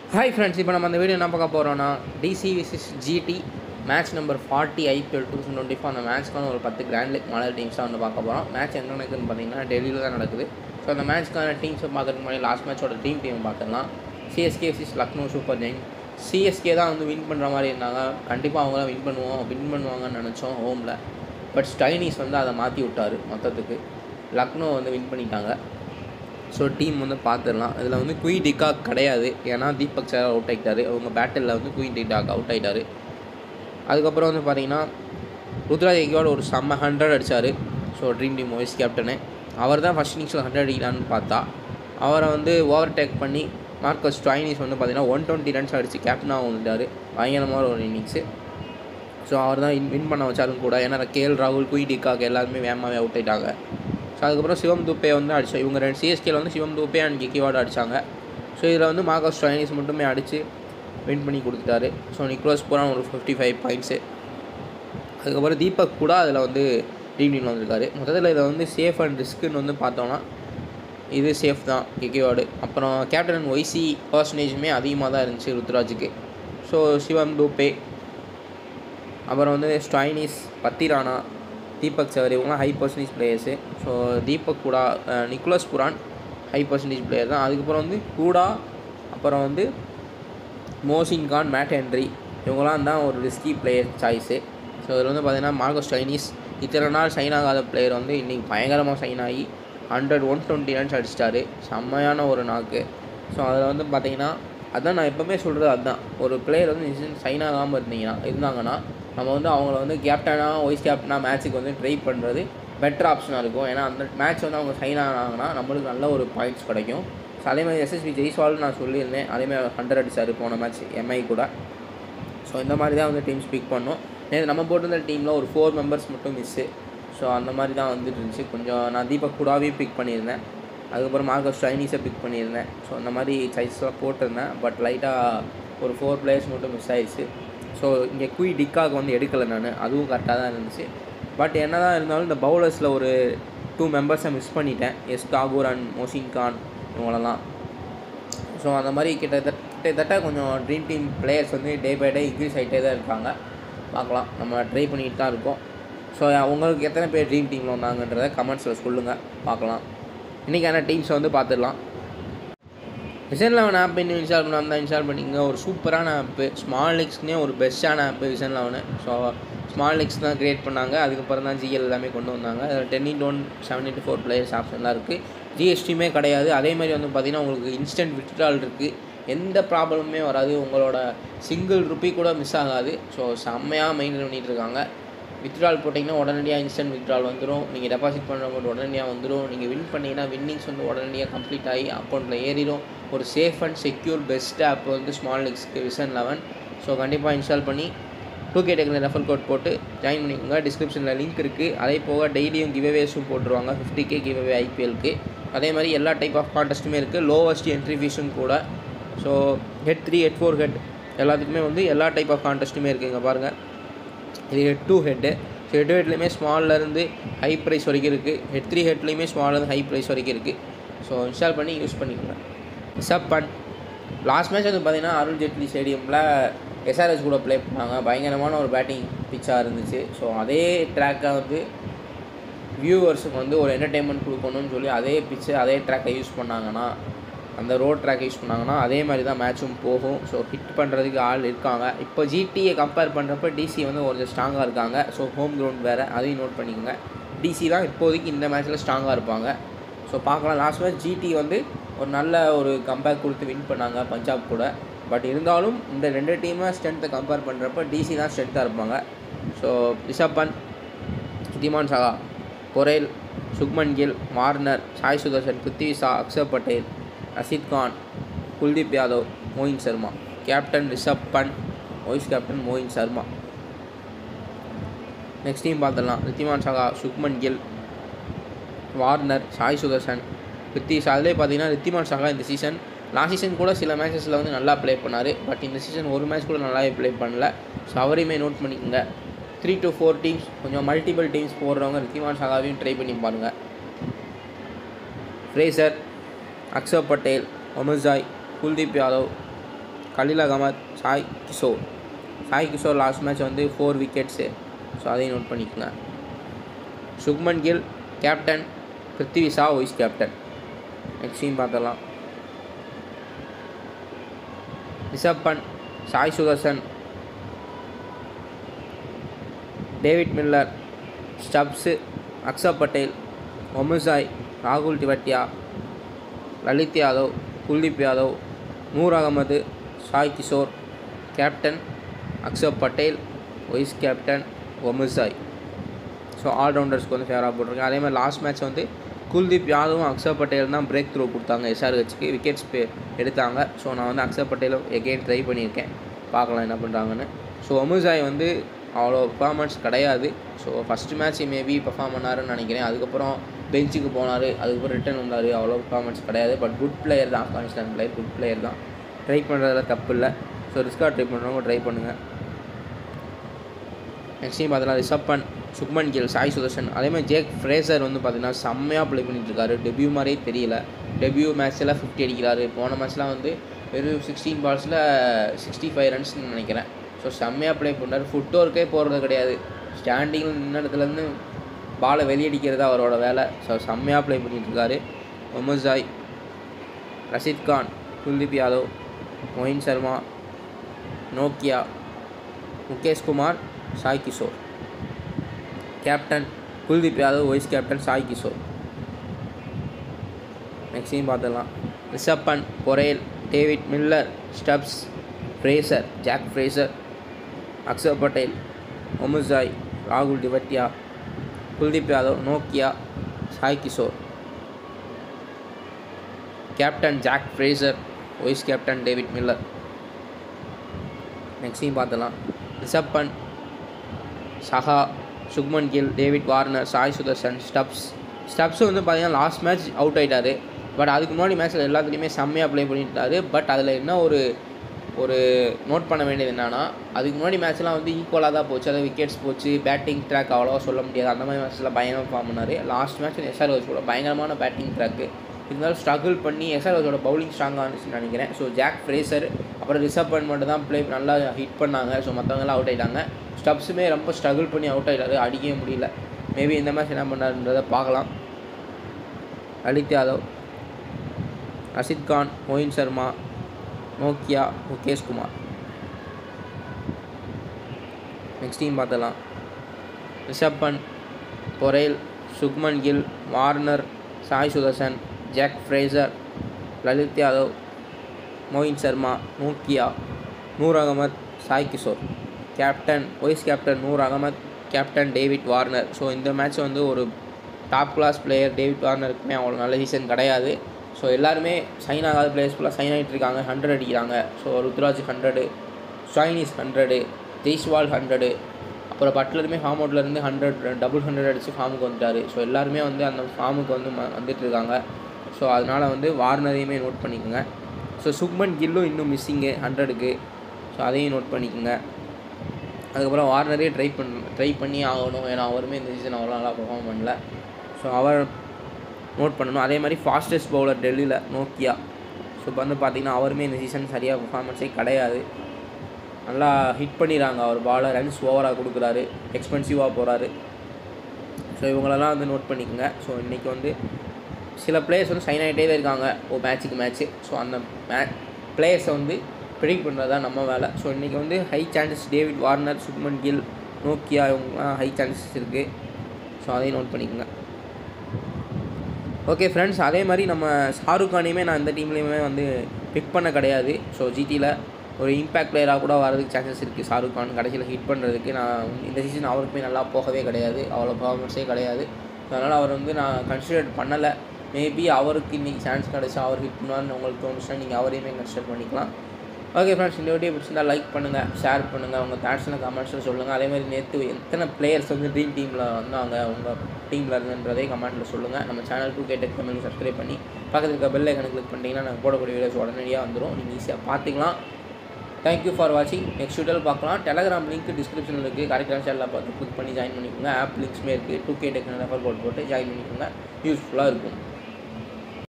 hi friends இப்போ நம்ம அந்த வீடியோ என்ன பார்க்க போகிறோம்னா DC versus GT match number forty IPL two thousand twenty four அந்த மேட்ச்க்கான ஒரு பத்து கிராண்ட் லீக் மாடல் டீம்ஸ் தான் வந்து பார்க்க போகிறோம் மேட்ச் எங்கே நடக்குதுன்னு பார்த்தீங்கன்னா டெல்லியில் தான் நடக்குது ஸோ அந்த மேட்ச்க்கான டீம்ஸை பார்க்கறதுக்கு முன்னாடி லாஸ்ட் மேட்சோட டீம் டீம் பார்த்துக்கலாம் CSK versus Lucknow Super Giants CSK தான் வந்து வின் பண்ணுற மாதிரி இருந்தாங்க கண்டிப்பாக அவங்க தான் வின் பண்ணுவோம் வின் பண்ணுவாங்கன்னு நினச்சோம் ஹோமில் பட் ஸ்டைனிஸ் வந்து அதை மாற்றி விட்டார் மொத்தத்துக்கு லக்னோ வந்து வின் பண்ணிட்டாங்க ஸோ டீம் வந்து பார்த்துடலாம் இதில் வந்து குயின் டிகாக் கிடையாது ஏன்னா தீபக் சார் அவுட் ஆகிட்டாரு அவங்க பேட்டிலில் வந்து குயின் டிகாக் அவுட் ஆகிட்டாரு அதுக்கப்புறம் வந்து பார்த்தீங்கன்னா ருத்ராஜ் எங்கேயோட ஒரு செம்ம ஹண்ட்ரட் அடித்தார் so dream team vice captain அவர் தான் ஃபஸ்ட் இன்னிங்ஸில் ஹண்ட்ரட் அடிக்கலான்னு பார்த்தா அவரை வந்து ஓவர் டேக் பண்ணி மார்க்கஸ் ஸ்டாயினிஸ் வந்து பார்த்தீங்கன்னா ஒன் டுவெண்ட்டி ரன்ஸ் அடித்து கேப்டனாக வந்துட்டார் பயங்கரமான ஒரு இன்னிங்ஸு ஸோ அவர் தான் வின் பண்ண வச்சாலும் கூட ஏன்னா கேஎல் ராகுல் குயின் டிகாக் எல்லாருமே வேகமாகவே அவுட் ஆகிட்டாங்க ஸோ அதுக்கப்புறம் சிவம் தூப்பே வந்து அடித்தோம் இவங்க ரெண்டு சிஎஸ்கேல வந்து சிவம் தூப்பே அண்ட் கிக்கிவாட் அடித்தாங்க ஸோ இதில் வந்து மார்க்கஸ் ஸ்டாயினிஸ் மட்டுமே அடித்து வின் பண்ணி கொடுத்துட்டாரு ஸோ நிக்ரோஸ் பூரா ஒரு ஃபிஃப்டி ஃபைவ் பாயிண்ட்ஸு அதுக்கப்புறம் தீபக் கூட அதில் வந்து டீம் டீமில் வந்திருக்காரு மொத்தத்தில் இதை வந்து சேஃப் அண்ட் ரிஸ்க்குன்னு வந்து பார்த்தோன்னா இது சேஃப் தான் கிக்கிவாடு அப்புறம் கேப்டன் ஒய்சி பர்சன்டேஜுமே அதிகமாக தான் இருந்துச்சு ருத்ராஜுக்கு ஸோ சிவம் தூப்பே அப்புறம் வந்து ஸ்டாயினிஸ் பத்திரானா தீபக் சவர் இவங்களாம் high percentage players so Deepak Hooda Nicholas Pooran high percentage player தான் அதுக்கப்புறம் வந்து கூடா அப்புறம் வந்து மோசின் கான் மேட் ஹென்ரி இவங்களாம் தான் ஒரு ரிஸ்கி பிளேயர் சாய்ஸு ஸோ இதில் வந்து பார்த்தீங்கன்னா மார்கஸ் சைனீஸ் இத்தனை நாள் சைன் ஆகாத பிளேயர் வந்து இன்றைக்கி பயங்கரமாக சைன் ஆகி ஹண்ட்ரட் ஒன் டுவெண்ட்டி ரன்ஸ் அடிச்சிட்டாரு செம்மையான ஒரு நாக்கு ஸோ அதில் வந்து பார்த்தீங்கன்னா அதான் நான் எப்போவுமே சொல்கிறது அதுதான் ஒரு பிளேயர் வந்து சைன் ஆகாமல் இருந்தீங்கன்னா இருந்தாங்கன்னா நம்ம வந்து அவங்கள வந்து கேப்டனாக வைஸ் கேப்டனாக மேட்ச்சுக்கு வந்து ட்ரை பண்ணுறது பெட்டர் ஆப்ஷனாக இருக்கும் ஏன்னா அந்த மேட்ச் வந்து அவங்க சைன் ஆனாங்கன்னா நம்மளுக்கு நல்ல ஒரு பாயிண்ட்ஸ் கிடைக்கும் ஸோ அதே மாதிரி எஸ்எஸ்பி ஜெய்ஸ்வால் நான் சொல்லியிருந்தேன் அதேமாதிரி ஹண்ட்ரட் அடிச்சார் போன மேட்ச் எம்ஐ கூட ஸோ இந்த மாதிரி தான் வந்து டீம்ஸ் பிக் பண்ணோம் நேற்று நம்ம போட்டிருந்த டீமில் ஒரு ஃபோர் மெம்பர்ஸ் மட்டும் மிஸ்ஸு ஸோ அந்த மாதிரி தான் வந்துட்டு இருந்துச்சு கொஞ்சம் நான் தீபக் கூடாவையும் பிக் பண்ணியிருந்தேன் அதுக்கப்புறம் மார்க்கஸ் சைனீஸை பிக் பண்ணியிருந்தேன் ஸோ அந்த மாதிரி சைஸ்லாம் போட்டிருந்தேன் பட் லைட்டாக ஒரு ஃபோர் பிளேயர்ஸ் மட்டும் மிஸ் ஆயிடுச்சு ஸோ இங்கே குய் டிக்காக வந்து எடுக்கலை நான் அதுவும் கரெக்டாக தான் இருந்துச்சு பட் என்ன தான் இருந்தாலும் இந்த பவுலர்ஸில் ஒரு டூ மெம்பர்ஸை மிஸ் பண்ணிட்டேன் எஸ் தாகூர் அண்ட் மோசின் கான் இவங்களெல்லாம் ஸோ அந்த மாதிரி கிட்டத்தட்ட கிட்டத்தட்ட கொஞ்சம் ட்ரீம் டீம் பிளேயர்ஸ் வந்து டே பை டே இன்க்ரீஸ் ஆகிட்டே தான் இருக்காங்க பார்க்கலாம் நம்ம ட்ரை பண்ணிட்டு தான் இருக்கோம் ஸோ உங்களுக்கு எத்தனை பேர் ட்ரீம் டீமில் வந்தாங்கன்றதை கமெண்ட்ஸில் சொல்லுங்கள் பார்க்கலாம் இன்றைக்கான டீம்ஸை வந்து பார்த்துடலாம் விசன் லெவன் ஆப் இன்னும் இன்ஸ்டால் பண்ண வந்தால் இன்ஸ்டால் பண்ணிங்க ஒரு சூப்பரான ஆப்பு ஸ்மால் லெக்ஸ்னே ஒரு பெஸ்ட்டான app Vision Eleven so small legs தான் க்ரியேட் பண்ணாங்க அதுக்கப்புறம் தான் ஜிஎல் எல்லாமே கொண்டு வந்தாங்க அதில் ten in one seven in four players ஆப்ஷன்லாம் இருக்குது ஜிஎஸ்டியுமே கிடையாது அதே மாதிரி வந்து பார்த்திங்கன்னா உங்களுக்கு இன்ஸ்டன்ட் வித்ட்ரால் இருக்குது எந்த ப்ராப்ளமுமே வராது உங்களோட சிங்கிள் ருப்பி கூட மிஸ் ஆகாது ஸோ செம்மையாக மெயின்டைன் பண்ணிகிட்டு இருக்காங்க வித்ட்ரால் போட்டிங்கன்னா உடனடியாக இன்ஸ்டன்ட் வித்ட்ரால் வந்துடும் நீங்கள் டெபாசிட் பண்ணுற அமௌண்ட் உடனடியாக வந்துடும் நீங்கள் வின் பண்ணிங்கன்னா வின்னிங்ஸ் வந்து உடனடியாக கம்ப்ளீட் ஆகி அக்கௌண்ட்டில் ஏறிடும் ஒரு safe and secure best app வந்து ஸ்மால் லெக்ஸ்க்கு விசன் லெவன் ஸோ கண்டிப்பாக இன்ஸ்டால் பண்ணி டூ கே டெக்கில் ரெஃபர் கோட் போட்டு ஜாயின் பண்ணிக்கோங்க டிஸ்கிரிப்ஷனில் லிங்க் இருக்குது அதே போக டெய்லியும் கிவ்அவேஸும் போட்டுருவாங்க ஃபிஃப்டி கே கிவ்அவே ஐபிஎல்க்கு அதே மாதிரி எல்லா டைப் ஆஃப் கான்டெஸ்ட்டுமே இருக்குது லோவஸ்ட் என்ட்ரி ஃபீஸும் கூட so head three head four head எல்லாத்துக்குமே வந்து எல்லா டைப் ஆஃப் கான்டெஸ்ட்டுமே இருக்குது இங்கே பாருங்கள் இது head two head so head ஹெட்லேயுமே ஸ்மால்லேருந்து ஹை ப்ரைஸ் வரைக்கும் இருக்குது ஹெட் த்ரீ ஹெட்லேயுமே ஸ்மால்லேருந்து ஹை ப்ரைஸ் வரைக்கும் இருக்குது ஸோ இன்ஸ்டால் பண்ணி யூஸ் பண்ணிக்கோங்க சப் பண் லாஸ்ட் மேட்ச் வந்து பார்த்தீங்கன்னா அருண் ஜேட்லி ஸ்டேடியமில் எஸ்ஆர்எஸ் கூட ப்ளே பண்ணாங்க பயங்கரமான ஒரு பேட்டிங் பிச்சாக இருந்துச்சு ஸோ அதே ட்ராக்கை வந்து வியூவர்ஸுக்கு வந்து ஒரு என்டர்டெயின்மெண்ட் கொடுக்கணும்னு சொல்லி அதே பிச்சு அதே ட்ராக்கை யூஸ் பண்ணாங்கன்னா அந்த ரோட் ட்ராக்கை யூஸ் பண்ணாங்கன்னா அதே மாதிரி தான் மேட்சும் போகும் ஸோ ஹிட் பண்ணுறதுக்கு ஆள் இருக்காங்க இப்போ ஜிடியை கம்பேர் பண்ணுறப்ப டிசி வந்து கொஞ்சம் ஸ்ட்ராங்காக இருக்காங்க ஸோ ஹோம் கிரவுண்ட் வேறு அதையும் நோட் பண்ணிக்கோங்க டிசி தான் இப்போதைக்கு இந்த மேட்ச்சில் ஸ்ட்ராங்காக இருப்பாங்க ஸோ பார்க்கலாம் லாஸ்ட் மேட்ச் ஜிடி வந்து ஒரு நல்ல ஒரு கம்பேக் கொடுத்து வின் பண்ணாங்க பஞ்சாப் கூட பட் இருந்தாலும் இந்த ரெண்டு டீமை ஸ்ட்ரென்த்தை கம்பேர் பண்ணுறப்ப டிசி தான் ஸ்ட்ரென்த்தாக இருப்பாங்க so Rishabh Pant Wriddhiman Saha Porel Shubman Gill Warner Sai Sudharsan Prithvi Shaw Axar Patel Rashid Khan Kuldeep Yadav Mohit Sharma captain Rishabh Pant vice captain Mohit Sharma next team பார்த்துடலாம் ரித்திமான் சகா சுக்மன் கில் வார்னர் சாய் சுதர்ஷன் பிருத்வி ஷா அதிலே பார்த்தீங்கன்னா ரித்திமான் சகா இந்த சீசன் லாஸ்ட் சீசன் கூட சில மேட்சஸில் வந்து நல்லா ப்ளே பண்ணார் பட் இந்த சீசன் ஒரு மேட்ச் கூட நல்லாவே ப்ளே பண்ணல ஸோ அவரையுமே நோட் பண்ணிக்கோங்க த்ரீ டு ஃபோர் டீம்ஸ் கொஞ்சம் மல்டிபிள் டீம்ஸ் போடுறவங்க ரித்திமான் சகாவையும் ட்ரை பண்ணி பாருங்கள் Fraser Axar Patel Omarzai Kuldeep Yadav Khaleel Ahmed Sai Kishore Sai Kishore last match வந்து ஃபோர் விக்கெட்ஸு ஸோ அதையும் நோட் பண்ணிக்கோங்க Shubman Gill captain Prithvi Shaw vice captain next team பார்த்துடலாம் Rishabh Pant Sai Sudharsan David Miller Stubbs Axar Patel Omarzai ராகுல் Tewatia Lalit Yadav Kuldeep Yadav Noor Ahmed Sai Kishore captain Axar Patel vice captain Omarzai so ஆல்ரவுண்டர்ஸ்க்கு வந்து ஃபேவராக போட்டிருக்கேன் அதே மாதிரி லாஸ்ட் மேட்ச் வந்து குல்தீப் யாதவும் அக்ஷர் பட்டேல் தான் பிரேக் த்ரூ கொடுத்தாங்க எஸ்ஆர்ஹெச்க்கு விக்கெட்ஸ் எடுத்தாங்க ஸோ நான் வந்து அக்ஷர் பட்டேலும் எகெயின் ட்ரை பண்ணியிருக்கேன் பார்க்கலாம் என்ன பண்ணுறாங்கன்னு ஸோ ஒமுசாய் வந்து அவ்வளோ பர்ஃபார்மன்ஸ் கிடையாது so first match maybe perform பண்ணாருன்னு நினைக்கிறேன் அதுக்கப்புறம் பெஞ்சுக்கு போனார் அதுக்கப்புறம் ரிட்டர்ன் வந்தார் அவ்வளோ பர்ஃபார்மன்ஸ் கிடையாது பட் குட் பிளேயர் தான் ஆப்கானிஸ்தான் பிளேயர் குட் பிளேயர் தான் ட்ரை பண்ணுறதுல தப்பு இல்லை ஸோ ரிஸ்காக ட்ரை பண்ணுறவங்க ட்ரை பண்ணுங்கள் நெக்ஸ்ட் டைம் பார்த்தீங்கன்னா ரிஷப் பண்ட் சுக்மன் கில் சாய் சுதர்ஷன் அதே மாதிரி ஜேக் ஃப்ரேசர் வந்து பார்த்தீங்கன்னா செம்மையாக ப்ளே பண்ணிட்டு இருக்காரு டெபியூ மாதிரியே தெரியல டெபியூ மேட்ச்சில் ஃபிஃப்டி அடிக்கிறாரு போன மேட்ச்லாம் வந்து வெறும் சிக்ஸ்டீன் பால்ஸில் சிக்ஸ்டி ஃபைவ் ரன்ஸ்னு நினைக்கிறேன் ஸோ செம்மையாக ப்ளே பண்ணுறாரு ஃபுட் ஒர்க்கே போகிறது கிடையாது ஸ்டாண்டிங்கில் நின்ன இடத்துலேருந்து பாலை வெளியடிக்கிறது அவரோட வேலை ஸோ செம்மையாக ப்ளே பண்ணிட்டு இருக்காரு ஒமர்ஜாய் ரஷித் கான் குல்தீப் யாதவ் மொயின் சர்மா நோக்கியா Mukesh Kumar Sai Kishore captain Kuldeep Yadav vice captain Sai Kishore next team பார்த்துடலாம் Rishabh Pant Porel David Miller Stubbs Fraser Jake Fraser Axar Patel Omarzai ராகுல் டிவட்டியா குல்தீப் யாதவ் நோக்கியா Sai Kishore captain Jake Fraser vice captain David Miller next team பார்த்துலாம் Rishabh Pant Saha Shubman Gill David Warner Sai Sudharsan Stubbs Stubbs வந்து பார்த்தீங்கன்னா லாஸ்ட் மேட்ச் அவுட் ஆகிட்டாரு பட் அதுக்கு முன்னாடி மேட்ச்சில் எல்லாத்துலேயுமே செம்மையாக ப்ளே பண்ணிட்டாரு பட் அதில் என்ன ஒரு ஒரு நோட் பண்ண வேண்டியது என்னன்னா அதுக்கு முன்னாடி மேட்ச்லாம் வந்து ஈக்குவலாக தான் போச்சு அதாவது விக்கெட்ஸ் போச்சு பேட்டிங் ட்ராக் அவ்வளோவா சொல்ல முடியாது அந்த மாதிரி மேட்ச்சில் பயங்கரமாக ஃபார்ம் பண்ணார் லாஸ்ட் மேட்ச் எஸ்ஆர்ஓஸ் கூட பயங்கரமான பேட்டிங் ட்ராக்கு இருந்தாலும் ஸ்ட்ரகிள் பண்ணி எஸ்ஆர்ஓஸோட பவுலிங் ஸ்ட்ராங்காக இருந்துச்சுன்னு நினைக்கிறேன் ஸோ ஜாக் ஃப்ரேசர் அப்புறம் ரிஷப் பண்ட் மட்டும் தான் ப்ளே நல்லா ஹிட் பண்ணாங்க ஸோ மற்றவங்களாம் அவுட் ஆகிட்டாங்க ஸ்டப்ஸுமே ரொம்ப ஸ்ட்ரகிள் பண்ணி அவுட் ஆகிட்டாரு அடிக்கவே முடியல மேபி இந்த மேட்ச் என்ன பண்ணாருன்றதை பார்க்கலாம் லலித் யாதவ் ரஷித் கான் மோயின் சர்மா நோக்கியா முகேஷ் குமார் நெக்ஸ்ட் டீம் பார்த்தலாம் Rishabh Pant Porel Shubman Gill Warner Sai Sudharsan Jake Fraser Lalit Yadav Mohit Sharma நோக்கியா Noor Ahmad Sai Kishore captain vice captain Noor Ahmad captain David Warner so இந்த மேட்ச் வந்து ஒரு டாப் கிளாஸ் பிளேயர் டேவிட் வார்னருக்குமே அவ்வளோ நல்ல சீசன் கிடையாது ஸோ எல்லாருமே சைன் ஆகாத பிளேயர்ஸ் ஃபுல்லாக சைன் ஆகிட்டு இருக்காங்க ஹண்ட்ரட் அடிக்கிறாங்க so Ruturaj hundred Stoinis hundred Jaiswal hundred அப்புறம் பட்லருமே ஃபார்ம் அவுட்லேருந்து ஹண்ட்ரட் டபுள் ஹண்ட்ரட் அடித்து ஃபார்முக்கு வந்துட்டார் ஸோ எல்லாருமே வந்து அந்த ஃபார்முக்கு வந்து ம வந்துட்டு இருக்காங்க ஸோ அதனால் வந்து வார்னரையுமே நோட் பண்ணிக்கோங்க ஸோ சுக்மன் கில்லும் இன்னும் மிஸ்ஸிங்கு ஹண்ட்ரடுக்கு ஸோ அதையும் நோட் பண்ணிக்கோங்க அதுக்கப்புறம் வார்னரே ட்ரை பண்ண ட்ரை பண்ணி ஆகணும் ஏன்னா அவருமே இந்த சீசன் அவ்வளோ நல்லா பெர்ஃபார்ம் பண்ணல ஸோ அவர் நோட் பண்ணணும் அதே மாதிரி ஃபாஸ்டஸ்ட் பவுலர் டெல்லியில் நோக்கியா ஸோ இப்போ வந்து பார்த்திங்கன்னா அவருமே இந்த சீசன் சரியாக பெர்ஃபார்மன்ஸே கிடையாது நல்லா ஹிட் பண்ணிடுறாங்க அவர் பாலை ரன்ஸ் ஓவராக கொடுக்குறாரு எக்ஸ்பென்சிவாக போகிறாரு ஸோ இவங்களெல்லாம் வந்து நோட் பண்ணிக்கோங்க ஸோ இன்றைக்கி வந்து சில பிளேயர்ஸ் வந்து சைன் ஆகிட்டே தான் இருக்காங்க ஓ மேட்ச்சுக்கு மேட்ச்சு ஸோ அந்த மே பிளேயர்ஸை வந்து ப்ரிடிக் பண்ணுறது தான் நம்ம வேலை ஸோ இன்றைக்கி வந்து high chances David Warner Shubman Gill நோக்கியா இவங்கலாம் ஹை சான்சஸ் இருக்குது ஸோ அதையும் நோட் பண்ணிக்கோங்க ஓகே ஃப்ரெண்ட்ஸ் அதே மாதிரி நம்ம ஷாருக் கானையுமே நான் இந்த டீம்லேயுமே வந்து பிக் பண்ண கிடையாது ஸோ ஜிடியில் ஒரு இம்பேக்ட் பிளேயராக கூட வரதுக்கு சான்சஸ் இருக்குது ஷாருக் கான் கடைசியில் ஹிட் பண்ணுறதுக்கு நான் இந்த சீசன் அவருக்குமே நல்லா போகவே கிடையாது அவ்வளோ பர்ஃபார்மன்ஸே கிடையாது அதனால் அவர் வந்து நான் கன்சிடர் பண்ணலை மேபி அவருக்கு இன்றைக்கி சான்ஸ் கிடச்சா அவர் ஹிட் பண்ணுவார்னு உங்களுக்கு தோணுச்சுன்னா நீங்கள் அவரையுமே கன்சிடர் பண்ணிக்கலாம் ஓகே ஃப்ரெண்ட்ஸ் இந்த வீடியோ பிடிச்சிருந்தா லைக் பண்ணுங்கள் ஷேர் பண்ணுங்கள் உங்கள் தாட்ஸ்லாம் கமெண்ட்ஸில் சொல்லுங்கள் அதே மாதிரி நேற்று எத்தனை பிளேயர்ஸ் வந்து ட்ரீம் டீமில் வந்தாங்க உங்கள் டீமில் இருந்துன்றதே கமெண்ட்டில் சொல்லுங்கள் நம்ம சேனல் டூ கேட்டு தமிழ் சப்ஸ்கிரைப் பண்ணி பக்கத்தில் இருக்க பெல் ஐக்கனை கிளிக் பண்ணிட்டீங்கன்னா நாங்கள் போடக்கூடிய வீடியோஸ் உடனடியாக வந்துடும் நீங்கள் ஈஸியாக பார்த்துக்கலாம் தேங்க்யூ ஃபார் வாட்சிங் நெக்ஸ்ட் வீடியோவில் பார்க்கலாம் டெலகிராம் லிங்க் டிஸ்கிரிப்ஷனில் இருக்குது கரெக்டான சேனலில் பார்த்து கிளிக் பண்ணி ஜாயின் பண்ணிக்கோங்க ஆப் லிங்க்ஸ்மே இருக்குது two K technology refer code போட்டு ஜாயின் பண்ணிக்கோங்க யூஸ்ஃபுல்லாக இருக்கும்